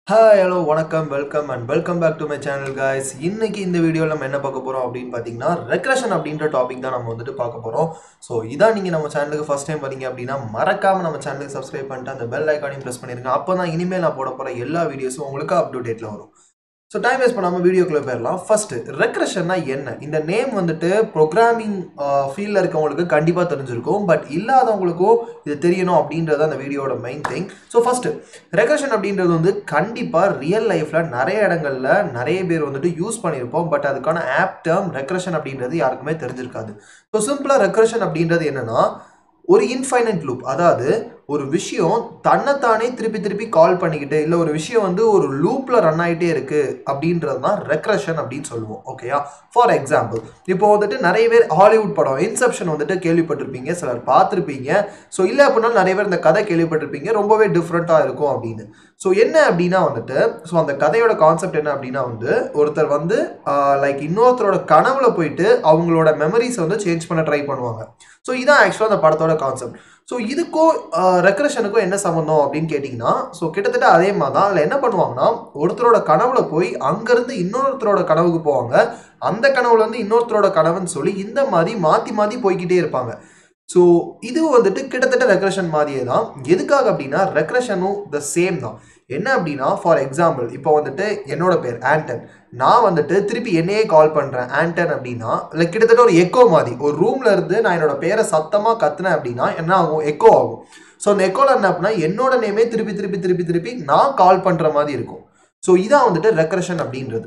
hi hello வணக்கம் welcome and welcome back to my channel guys இன்னைக்கு இந்த வீடியோவில் நம்ம என்ன பார்க்க போகிறோம் அப்படின்னு பார்த்தீங்கன்னா ரெக்ரெஷன் அப்படின்ற டாபிக் தான் நம்ம வந்துட்டு பார்க்க போகிறோம் ஸோ இதான் நீங்கள் நம்ம சேனலுக்கு ஃபஸ்ட் டைம் வரீங்க அப்படின்னா மறக்காமல் நம்ம சேனலுக்கு சப்ஸ்கிரைப் பண்ணிட்டு அந்த பெல் ஐக்கானையும் ப்ரெஸ் பண்ணிருங்க அப்போ தான் இனிமேல் நான் போட போகிற எல்லா வீடியோஸும் உங்களுக்கு அப் டு டேட்டில் வரும் ஸோ டைம் வேஸ்ட் பண்ணாமல் வீடியோக்குள்ளே போயிடலாம் ஃபர்ஸ்ட் ரெக்ரெஷன்னா என்ன இந்த நேம் வந்துட்டு ப்ரோக்ராமிங் ஃபீல்டில் இருக்கவங்களுக்கு கண்டிப்பாக தெரிஞ்சிருக்கும் பட் இல்லாதவங்களுக்கும் இது தெரியணும் அப்படின்றது அந்த வீடியோட main thing so first recursion அப்படின்றது வந்து கண்டிப்பாக ரியல் லைஃப்பில் நிறைய இடங்கள்ல நிறைய பேர் வந்துட்டு யூஸ் பண்ணியிருப்போம் பட் அதுக்கான ஆப் டேர்ம் ரெக்ரெஷன் அப்படின்றது யாருக்குமே தெரிஞ்சிருக்காது ஸோ சிம்பிளாக ரெக்ரெஷன் அப்படின்றது என்னன்னா ஒரு இன்ஃபைனட் லூப் அதாவது ஒரு விஷயம் தன்னைத்தானே திருப்பி திருப்பி கால் பண்ணிக்கிட்டு இல்லை ஒரு விஷயம் வந்து ஒரு லூப்பில் ரன் ஆகிட்டே இருக்கு அப்படின்றது தான் ரெக்ரெஷன் அப்படின்னு சொல்லுவோம் ஓகேயா ஃபார் எக்ஸாம்பிள் இப்போ வந்துட்டு நிறைய பேர் ஹாலிவுட் படம் இன்செப்ஷன் வந்துட்டு கேள்விப்பட்டிருப்பீங்க சிலர் பார்த்துருப்பீங்க ஸோ இல்லை அப்படின்னா நிறைய பேர் இந்த கதை கேள்விப்பட்டிருப்பீங்க ரொம்பவே டிஃப்ரெண்ட்டாக இருக்கும் அப்படின்னு ஸோ என்ன அப்படின்னா வந்துட்டு ஸோ அந்த கதையோட கான்செப்ட் என்ன அப்படின்னா வந்து ஒருத்தர் வந்து லைக் இன்னொருத்தரோட கனவுல போயிட்டு அவங்களோட மெமரிஸை வந்து சேஞ்ச் பண்ண ட்ரை பண்ணுவாங்க ஸோ இதான் ஆக்சுவலாக அந்த படத்தோட கான்செப்ட் ஸோ இதுக்கும் ரெக்ரெஷனுக்கும் என்ன சம்மந்தம் அப்படின்னு கேட்டிங்கன்னா ஸோ கிட்டத்தட்ட அதே மாதிரி தான் அதில் என்ன பண்ணுவாங்கன்னா ஒருத்தரோட கனவுல போய் அங்கேருந்து இன்னொருத்தரோட கனவுக்கு போவாங்க அந்த கனவுல இருந்து இன்னொருத்தரோட கனவுன்னு சொல்லி இந்த மாதிரி மாற்றி மாற்றி போய்கிட்டே இருப்பாங்க ஸோ இது வந்துட்டு கிட்டத்தட்ட ரெக்ரெஷன் மாதிரியே தான் எதுக்காக அப்படின்னா ரெக்ரெஷனும் த சேம் தான் என்ன அப்படின்னா ஃபார் எக்ஸாம்பிள் இப்போ வந்துட்டு என்னோட பேர் ஆண்டன் நான் வந்துட்டு திருப்பி என்னையே கால் பண்ணுறேன் ஆண்டன் அப்படின்னா லைக் கிட்டத்தட்ட ஒரு எக்கோ மாதிரி ஒரு ரூமில் இருந்து நான் என்னோட பேரை சத்தமாக கத்துனேன் அப்படின்னா என்ன ஆகும் எக்கோ ஆகும் ஸோ அந்த எக்கோவில் என்ன அப்படின்னா என்னோட நேமே திருப்பி திருப்பி திருப்பி திருப்பி நான் கால் பண்ணுற மாதிரி இருக்கும் ஸோ இதான் வந்துட்டு ரெக்ரெஷன் அப்படின்றது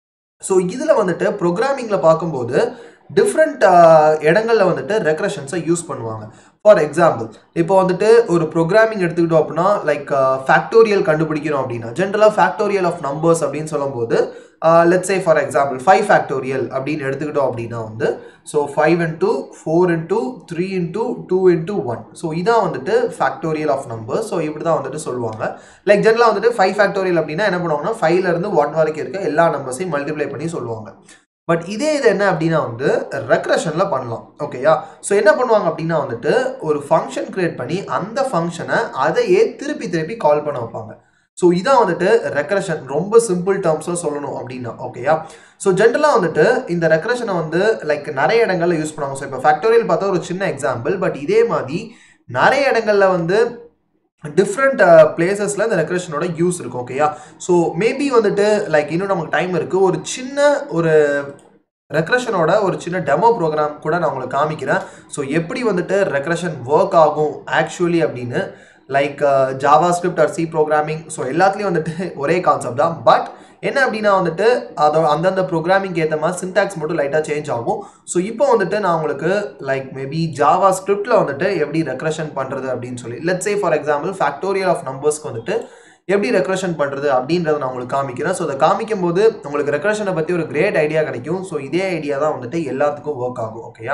ஸோ இதில் வந்துட்டு ப்ரோக்ராமிங்கில் பார்க்கும்போது டிஃப்ரெண்ட் இடங்களில் வந்துட்டு ரெக்ரெஷன்ஸை யூஸ் பண்ணுவாங்க ஃபார் எக்ஸாம்பிள் இப்போ வந்துட்டு ஒரு ப்ரோக்ராமிங் எடுத்துக்கிட்டோம் அப்படின்னா லைக் ஃபேக்டோரியல் கண்டுபிடிக்கணும் அப்படின்னா ஜென்ரலாக ஃபேக்டோரியல் ஆஃப் நம்பர்ஸ் அப்படின்னு சொல்லும்போது let's say for example five factorial அப்படின்னு எடுத்துக்கிட்டோம் அப்படின்னா வந்து so five into four into three into two into one so இதான் வந்துட்டு ஃபேக்டோரியல் ஆஃப் நம்பர்ஸ் ஸோ இப்படி தான் வந்துட்டு சொல்லுவாங்க லைக் ஜென்ரலாக வந்துட்டு ஃபைவ் ஃபேக்டோரியல் அப்படின்னா என்ன பண்ணுவாங்கன்னா ஃபைவ்லேருந்து ஒன் வரைக்கும் இருக்க எல்லா நம்பர்ஸையும் மல்டிப்ளை பண்ணி சொல்லுவாங்க பட் இதே இது என்ன அப்படின்னா வந்து ரெக்ரெஷனில் பண்ணலாம் ஓகேயா ஸோ என்ன பண்ணுவாங்க அப்படின்னா வந்துட்டு ஒரு ஃபங்க்ஷன் க்ரியேட் பண்ணி அந்த ஃபங்க்ஷனை அதையே திருப்பி திருப்பி கால் பண்ண வைப்பாங்க ஸோ இதான் வந்துட்டு ரெக்ரெஷன் ரொம்ப சிம்பிள் டேர்ம்ஸில் சொல்லணும் அப்படின்னா ஓகேயா ஸோ ஜென்ரலாக வந்துட்டு இந்த ரெக்ரெஷனை வந்து லைக் நிறைய இடங்களில் யூஸ் பண்ணுவாங்க ஸோ இப்போ ஃபேக்டோரியல் பார்த்தா ஒரு சின்ன எக்ஸாம்பிள் பட் இதே மாதிரி நிறைய இடங்களில் வந்து டிஃப்ரெண்ட் பிளேசஸில் இந்த ரெக்ரெஷனோட யூஸ் இருக்கும் ஓகேயா ஸோ மேபி வந்துட்டு லைக் இன்னும் நமக்கு டைம் இருக்குது ஒரு சின்ன ஒரு ரெக்ரெஷனோட ஒரு சின்ன டெமோ ப்ரோக்ராம் கூட நான் உங்களுக்கு காமிக்கிறேன் ஸோ எப்படி வந்துட்டு ரெக்ரெஷன் ஒர்க் ஆகும் ஆக்சுவலி அப்படின்னு like JavaScript or C programming so எல்லாத்துலேயும் வந்துட்டு ஒரே கான்செப்ட் தான் பட் என்ன அப்படின்னா வந்துட்டு அதோட அந்தந்த ப்ரோக்ராமிங் ஏற்ற மாதிரி சின்டாக்ஸ் மட்டும் லைட்டாக சேஞ்ச் ஆகும் ஸோ இப்போ வந்துட்டு நான் உங்களுக்கு லைக் மேபி ஜாவா ஸ்கிரிப்டில் வந்துட்டு எப்படி ரெக்ரெஷன் பண்ணுறது அப்படின்னு சொல்லி let's say for example factorial of நம்பர்ஸ்க்கு வந்துட்டு எப்படி ரெக்ரெஷன் பண்ணுறது அப்படின்றத நான் உங்களுக்கு காமிக்கிறேன் ஸோ அதை காமிக்கும் போது உங்களுக்கு ரெக்ரெஷனை பற்றி ஒரு கிரேட் ஐடியா கிடைக்கும் ஸோ இதே ஐடியா தான் வந்துட்டு எல்லாத்துக்கும் ஒர்க் ஆகும் ஓகேயா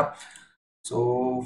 so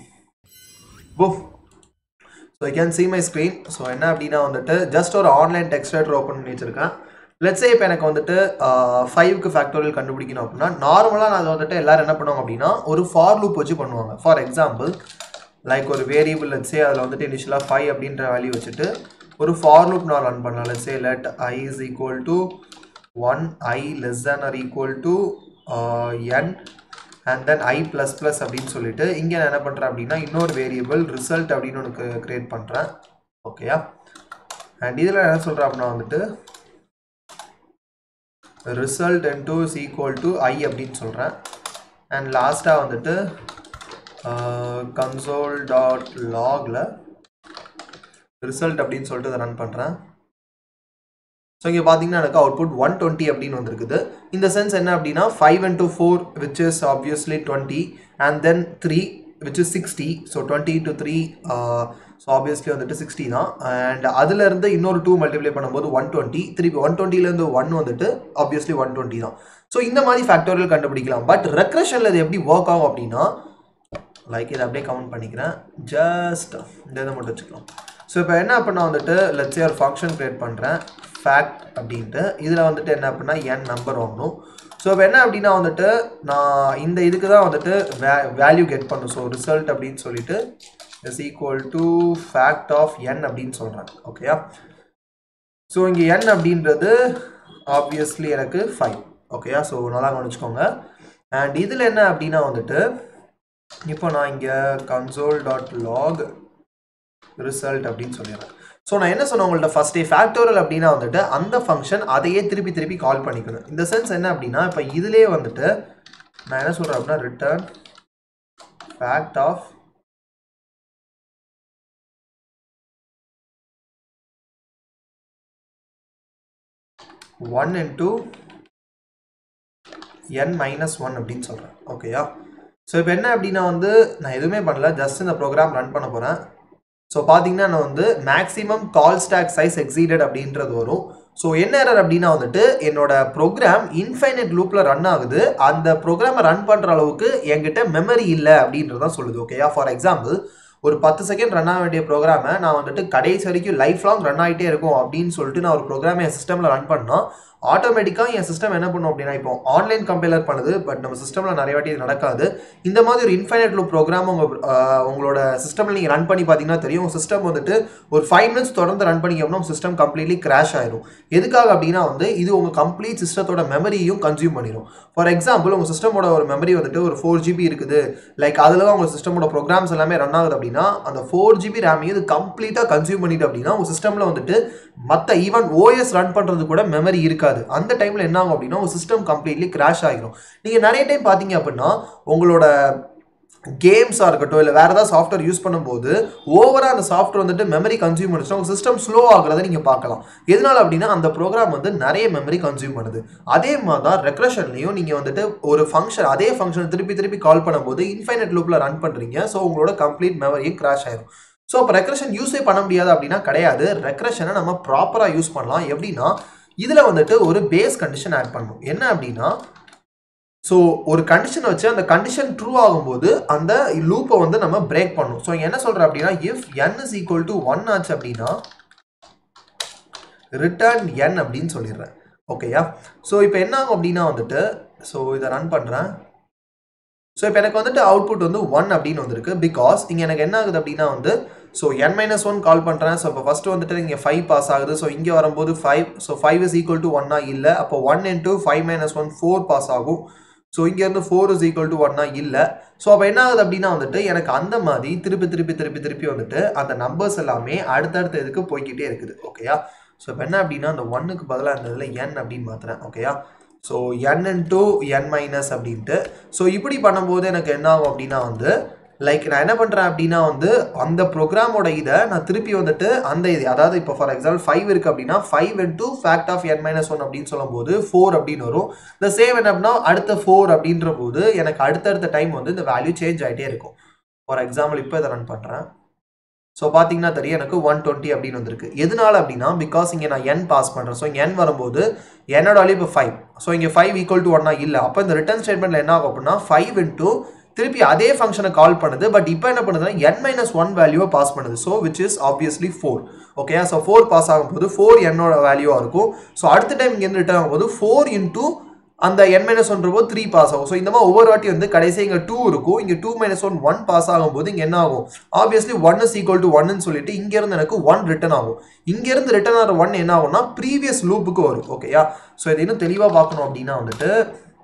oh so I can see my screen so என்ன அப்படின்னா வந்துட்டு ஜஸ்ட் ஒரு ஆன்லைன் டெக்ஸ்ட் ஓப்பன் பண்ணி வச்சிருக்கேன் லெட்ஸே இப்போ எனக்கு வந்துட்டு ஃபைவ்க்கு ஃபேக்டோரியல் கண்டுபிடிக்கணும் அப்படின்னா நார்மலாக நான் அதை வந்துட்டு எல்லோரும் என்ன பண்ணுவாங்க அப்படின்னா ஒரு ஃபார் லூப் வச்சு பண்ணுவாங்க ஃபார் எக்ஸாம்பிள் லைக் ஒரு வேரியபிள் லெட்ஸே அதில் வந்துட்டு இனிஷியலாக ஃபைவ் அப்படின்ற வேல்யூ வச்சுட்டு ஒரு ஃபார் லூப் நான் ரன் பண்ணலாம் let's say let i is equal to one i less than or equal to n and then i plus plus அப்படின்னு சொல்லிட்டு இங்கே நான் என்ன பண்ணுறேன் அப்படின்னா இன்னொரு வேரியபிள் ரிசல்ட் அப்படின்னு ஒன்று க்ரியேட் பண்ணுறேன் ஓகேயா அண்ட் இதில் என்ன சொல்கிறேன் அப்படின்னா வந்துட்டு result into is equal to i அப்படின்னு சொல்கிறேன் அண்ட் லாஸ்ட்டாக வந்துட்டு கன்சோல் டாட் லாகில் ரிசல்ட் அப்படின்னு சொல்லிட்டு அதை ரன் பண்ணுறேன் ஸோ இங்கே பார்த்தீங்கன்னா எனக்கு அவுட்புட் ஒன் டுவெண்ட்டி அப்படின்னு வந்திருக்குது இந்த சென்ஸ் என்ன அப்படின்னா five into four which is obviously twenty and then three which is sixty so twenty into three so obviously வந்துட்டு சிக்ஸ்டி தான் அண்ட் அதுலேருந்து இன்னொரு டூ மல்டிப்ளை பண்ணும்போது ஒன் டுவெண்ட்டி திருப்பி ஒன் டுவெண்ட்டிலேருந்து ஒன் வந்துட்டு ஆப்வியஸ்லி ஒன் டுவெண்ட்டி தான் ஸோ இந்த மாதிரி ஃபேக்டோரியல் கண்டுபிடிக்கலாம் பட் ரெக்ரெஷனில் இது எப்படி ஒர்க் ஆகும் அப்படின்னா லைக் இதை அப்படியே கவுண்ட் பண்ணிக்கிறேன் ஜஸ்ட் இந்த இதை மட்டும் வச்சுக்கலாம் ஸோ இப்போ என்ன பண்ணால் வந்துட்டு லட்சே ஒரு ஃபங்க்ஷன் க்ரியேட் பண்ணுறேன் ஃபேக்ட் அப்படின்ட்டு இதில் வந்துட்டு என்ன அப்படின்னா என் நம்பர் வாங்கணும் ஸோ இப்போ என்ன அப்படின்னா வந்துட்டு நான் இந்த இதுக்கு தான் வந்துட்டு வே வேல்யூ கெட் பண்ணும் ஸோ ரிசல்ட் அப்படின்னு சொல்லிட்டு is equal to fact of n அப்படின்னு சொல்கிறேன் ஓகேயா ஸோ இங்கே n அப்படின்றது ஆப்வியஸ்லி எனக்கு ஃபைவ் ஓகேயா ஸோ நல்லா கவனிச்சுக்கோங்க அண்ட் இதில் என்ன அப்படின்னா வந்துட்டு இப்போ நான் இங்கே கன்சோல் டாட் லாக் ரிசல்ட் அப்படின்னு சொல்லிடுறேன் ஸோ நான் என்ன சொன்னேன் உங்கள்ட்ட ஃபர்ஸ்ட் டே ஃபேக்டோரியல் அப்படின்னா வந்துட்டு அந்த ஃபங்க்ஷன் அதையே திருப்பி திருப்பி கால் பண்ணிக்கணும் இந்த சென்ஸ் என்ன அப்படின்னா இப்போ இதிலே வந்துட்டு நான் என்ன சொல்கிறேன் அப்படின்னா return fact of one into n minus one அப்படின்னு சொல்கிறேன் ஓகேயா ஸோ இப்போ என்ன அப்படின்னா வந்து நான் எதுவுமே பண்ணல ஜஸ்ட் இந்த ப்ரோக்ராம் ரன் பண்ண போகிறேன் ஸோ பார்த்தீங்கன்னா நான் வந்து maximum call stack size exceeded அப்படின்றது வரும் ஸோ என்ன எரர் அப்படின்னா வந்துட்டு என்னோட ப்ரோக்ராம் இன்ஃபைனைட் லூப்பில் ரன் ஆகுது அந்த ப்ரோக்ராமை ரன் பண்ணுற அளவுக்கு என்கிட்ட மெமரி இல்லை அப்படின்றதான் சொல்லுது ஓகேயா ஃபார் எக்ஸாம்பிள் ஒரு பத்து செகண்ட் ரன் ஆக வேண்டிய ப்ரோக்ராமை நான் வந்துட்டு கடைசி வரைக்கும் லைஃப் லாங் ரன் ஆகிட்டே இருக்கும் அப்படின்னு சொல்லிட்டு நான் ஒரு ப்ரோக்ராம் என் சிஸ்டமில் ரன் பண்ணோம் ஆட்டோமேட்டிக்காக என் சிஸ்டம் என்ன பண்ணும் அப்படின்னா இப்போ ஆன்லைன் கம்பைலர் பண்ணுது பட் நம்ம சிஸ்டமில் நிறைய வாட்டி இது நடக்காது இந்த மாதிரி ஒரு இன்ஃபைனட் லூப் ப்ரோக்ராம் உங்கள் உங்களோட சிஸ்டமில் நீங்கள் ரன் பண்ணி பார்த்தீங்கன்னா தெரியும் உங்கள் சிஸ்டம் வந்துட்டு ஒரு ஃபைவ் மினிட்ஸ் தொடர்ந்து ரன் பண்ணிக்க உங்கள் சிஸ்டம் கம்ப்ளீட்லி கிராஷ் ஆயிரும் எதுக்காக அப்படின்னா வந்து இது உங்கள் கம்ப்ளீட் சிஸ்டத்தோட மெமரியும் கன்சியூம் பண்ணிடும் ஃபார் எக்ஸாம்பிள் உங்கள் சிஸ்டமோட ஒரு மெமரி வந்துட்டு ஒரு ஃபோர் ஜிபி இருக்குது லைக் அதில் தான் உங்கள் சிஸ்டமோட ப்ரோக்ராம்ஸ் எல்லாமே ரன் ஆகுது அப்படின்னா அந்த ஃபோர் ஜிபி ரேமையும் இது கம்ப்ளீட்டாக கன்சியூம் பண்ணிட்டு அப்படின்னா உங்கள் சிஸ்டமில் வந்துட்டு மற்ற ஈவன் ஓஎஸ் ரன் பண்ணுறது கூட மெமரி இருக்காது அந்த டைமில் என்ன ஆகும் அப்படின்னா உங்கள் சிஸ்டம் கம்ப்ளீட்லி கிராஷ் ஆகிரும் நீங்கள் நிறைய டைம் பார்த்தீங்க அப்படின்னா உங்களோட கேம்ஸாக இருக்கட்டும் இல்லை வேறு ஏதாவது சாஃப்ட்வேர் யூஸ் பண்ணும்போது ஓவராக அந்த சாஃப்ட்வேர் வந்துட்டு மெமரி கன்சியூம் பண்ணிச்சுன்னா உங்கள் சிஸ்டம் ஸ்லோ ஆகுறத நீங்கள் பார்க்கலாம் எதனால அப்படின்னா அந்த ப்ரோக்ராம் வந்து நிறைய மெமரி கன்சியூம் பண்ணுது அதே மாதிரி தான் ரெக்ரஷன்லையும் நீங்கள் வந்துட்டு ஒரு ஃபங்க்ஷன் அதே ஃபங்க்ஷன் திருப்பி திருப்பி கால் பண்ணும்போது இன்ஃபைனட் லூப்பில் ரன் பண்ணுறீங்க ஸோ உங்களோட கம்ப்ளீட் மெமரியும் கிராஷ் ஆயிரும் ஸோ அப்போ ரெக்ரஷன் யூஸே பண்ண முடியாது அப்படின்னா கிடையாது ரெக்ரஷனை நம்ம ப்ராப்பராக யூஸ் பண்ணலாம் எப்படின்னா இதில் வந்துட்டு ஒரு பேஸ் கண்டிஷன் ஆட் பண்ணணும் என்ன அப்படின்னா ஸோ ஒரு கண்டிஷன் வச்சு அந்த கண்டிஷன் ட்ரூ ஆகும்போது அந்த லூப்பை வந்து நம்ம பிரேக் பண்ணணும் ஸோ என்ன சொல்கிறேன் அப்படின்னா if n is equal to one ஆச்சு அப்படின்னா ரிட்டர்ன் என் அப்படின்னு சொல்லிடுறேன் ஓகேயா ஸோ இப்போ என்ன ஆகும் அப்படின்னா வந்துட்டு ஸோ இதை ரன் பண்ணுறேன் ஸோ இப்போ எனக்கு வந்துட்டு அவுட்புட் வந்து ஒன் அப்படின்னு வந்திருக்கு பிகாஸ் இங்கே எனக்கு என்ன ஆகுது அப்படின்னா வந்து so n minus one call பண்ணுறேன் ஸோ இப்போ ஃபஸ்ட்டு வந்துட்டு இங்கே ஃபைவ் பாஸ் ஆகுது ஸோ இங்கே வரும்போது five so five is equal to ஒன்னா இல்லை அப்போ one into five minus one four pass ஆகும் ஸோ இங்கேருந்து ஃபோர் இஸ் ஈக்குவல் டு ஒன்னா இல்லை ஸோ அப்போ என்ன ஆகுது அப்படின்னா வந்துட்டு எனக்கு அந்த மாதிரி திருப்பி திருப்பி திருப்பி திருப்பி வந்துட்டு அந்த நம்பர்ஸ் எல்லாமே அடுத்தடுத்த இதுக்கு போய்கிட்டே இருக்குது ஓகேயா ஸோ இப்போ என்ன அப்படின்னா அந்த ஒன்னுக்கு பதிலாக அந்த இதில் என் அப்படின்னு மாற்றுறேன் ஓகேயா so n into n minus அப்படின்ட்டு ஸோ இப்படி பண்ணும்போது எனக்கு என்ன ஆகும் அப்படின்னா வந்து லைக் நான் என்ன பண்ணுறேன் அப்படின்னா வந்து அந்த ப்ரோக்ராமோட இதை நான் திருப்பி வந்துட்டு அந்த இது அதாவது இப்போ ஃபார் எக்ஸாம்பிள் ஃபைவ் இருக்குது அப்படின்னா five into fact of n minus one அப்படின்னு சொல்லும்போது ஃபோர் அப்படின்னு வரும் இந்த சேம் என்ன அப்படின்னா அடுத்த ஃபோர் அப்படின்ற போது எனக்கு அடுத்தடுத்த டைம் வந்து இந்த வேல்யூ சேஞ்ச் ஆகிட்டே இருக்கும் ஃபார் எக்ஸாம்பிள் இப்போ இதை ரன் பண்ணுறேன் ஸோ பார்த்தீங்கன்னா தெரியும் எனக்கு ஒன் டுவெண்ட்டி அப்படின்னு வந்திருக்கு எதனால அப்படின்னா பிகாஸ் இங்கே நான் என் பாஸ் பண்ணுறேன் ஸோ இங்கே என் வரும்போது என்னோட வேல்யூ இப்போ ஃபைவ் ஸோ இங்கே ஃபைவ் ஈக்குவல் டு ஒன்னா இல்லை அப்போ இந்த ரிட்டர்ன் ஸ்டேட்மெண்ட்டில் என்ன ஆகும் அப்படின்னா ஃபைவ் இன்ட்டு திருப்பி அதே ஃபங்க்ஷனை கால் பண்ணுது பட் இப்போ என்ன பண்ணுதுன்னா என் மைனஸ் ஒன் வேல்யூவை பாஸ் பண்ணுது so which is obviously four okay so four pass ஆகும்போது ஃபோர் என்னோட வேல்யூவாக இருக்கும் ஸோ அடுத்த டைம் இங்கேருந்து ரிட்டர்ன் ஆகும்போது ஃபோர் இன்ட்டு அந்த என் மைனஸ் ஒன் போது த்ரீ பாஸ் ஆகும் ஸோ இந்த மாதிரி ஒவ்வொரு வாட்டி வந்து கடைசி இங்கே டூ இருக்கும் இங்கே two minus one one pass ஆகும்போது இங்கே என்ன ஆகும் obviously one is equal to ஒன்னு சொல்லிட்டு இங்கேருந்து எனக்கு ஒன் ரிட்டர்ன் ஆகும் இங்கேருந்து ரிட்டர்ன் ஆகிற ஒன் என்ன ஆகும்னா ப்ரீவியஸ் லூப்புக்கு வரும் ஓகேயா ஸோ இது இன்னும் தெளிவாக பார்க்கணும் அப்படின்னா வந்துட்டு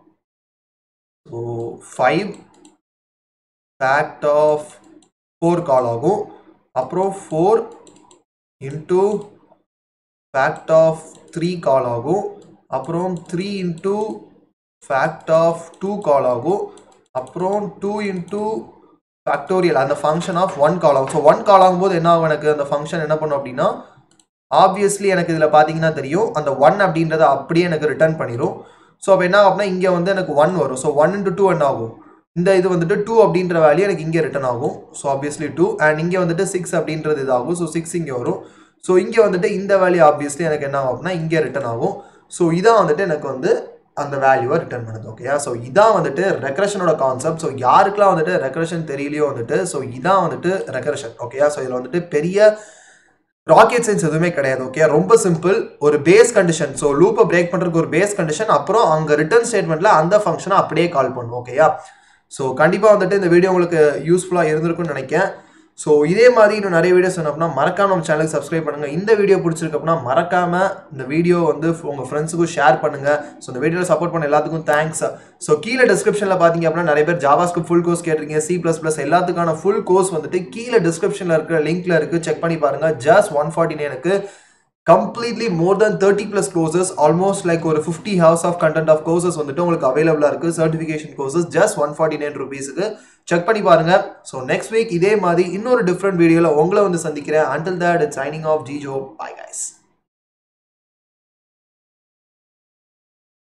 so five fact of four call ஆகும் அப்புறம் four into fact of three call ஆகும் அப்புறம் three into fact of two call ஆகும் அப்புறம் டூ இன்ட்டு ஃபேக்டோரியல் அந்த ஃபங்க்ஷன் ஆஃப் ஒன் கால் ஆகும் ஸோ ஒன் கால் ஆகும்போது என்ன ஆகும் எனக்கு அந்த ஃபங்க்ஷன் என்ன பண்ணும் அப்படின்னா ஆப்வியஸ்லி எனக்கு இதில் பார்த்தீங்கன்னா தெரியும் அந்த ஒன் அப்படின்றத அப்படியே எனக்கு ரிட்டர்ன் பண்ணிடும் ஸோ அப்போ என்ன ஆகும் அப்படின்னா இங்கே வந்து எனக்கு ஒன் வரும் ஸோ ஒன் இன்ட்டு டூ என்ன ஆகும் இந்த இது வந்துட்டு டூ அப்படின்ற வேல்யூ எனக்கு இங்கே ரிட்டர்ன் ஆகும் ஸோ ஆப்வியஸ்லி டூ அண்ட் இங்கே வந்துட்டு சிக்ஸ் அப்படின்றது இதாகும் ஸோ சிக்ஸ் இங்கே வரும் ஸோ இங்கே வந்துட்டு இந்த வேல்யூ ஆப்வியஸ்லி எனக்கு என்ன ஆகும் அப்படின்னா இங்கே ரிட்டர்ன் ஆகும் ஸோ இதான் வந்துட்டு எனக்கு வந்து அந்த வேல்யூவை ரிட்டர்ன் பண்ணுது ஓகேயா ஸோ இதான் வந்துட்டு ரெக்ரஷனோட கான்செப்ட் ஸோ யாருக்கெல்லாம் வந்துட்டு ரெக்ரஷன் தெரியலையோ வந்துட்டு ஸோ இதான் வந்துட்டு ரெக்ரஷன் ஓகேயா ஸோ இதில் வந்துட்டு பெரிய ராக்கெட் சயின்ஸ் எதுவுமே கிடையாது ஓகே ரொம்ப சிம்பிள் ஒரு பேஸ் கண்டிஷன் ஸோ லூப்பை பிரேக் பண்ணுறதுக்கு ஒரு பேஸ் கண்டிஷன் அப்புறம் அங்கே ரிட்டர்ன் ஸ்டேட்மெண்ட்டில் அந்த ஃபங்க்ஷனை அப்படியே கால் பண்ணும் ஓகேயா ஸோ கண்டிப்பாக வந்துட்டு இந்த வீடியோ உங்களுக்கு யூஸ்ஃபுல்லாக இருந்திருக்கும்னு நினைக்கிறேன் ஸோ இதே மாதிரி இன்னும் நிறைய வீடியோஸ் வேணும் அப்படின்னா மறக்காம நம்ம சேனலுக்கு சப்ஸ்கிரைப் பண்ணுங்க இந்த வீடியோ பிடிச்சிருக்கு அப்படின்னா மறக்காம இந்த வீடியோ வந்து உங்க ஃப்ரெண்ட்ஸுக்கும் ஷேர் பண்ணுங்க ஸோ இந்த வீடியோவில் சப்போர்ட் பண்ண எல்லாத்துக்கும் தேங்க்ஸ் ஸோ கீழே டிஸ்கிரிப்ஷனில் பார்த்தீங்க அப்படின்னா நிறைய பேர் ஜாவாஸ்க்கு ஃபுல் கோர்ஸ் கேட்டிருக்கீங்க சி ப்ளஸ் ப்ளஸ் எல்லாத்துக்கான ஃபுல் கோர்ஸ் வந்துட்டு கீழே டிஸ்கிரிப்ஷனில் இருக்கிற லிங்க்ல இருக்கு செக் பண்ணி பாருங்க ஜஸ்ட் ஒன் ஃபார்ட்டி நைனுக்கு completely more then thirty plus courses almost like ஒரு fifty hours of content of courses வந்துட்டு உங்களுக்கு அவைலபிளாக இருக்குது certification courses just one forty nine ருபீஸுக்கு செக் பண்ணி பாருங்க ஸோ நெக்ஸ்ட் வீக் இதே மாதிரி இன்னொரு டிஃப்ரெண்ட் வீடியோவில் உங்களை வந்து சந்திக்கிறேன் until that it's signing off Jijo bye guys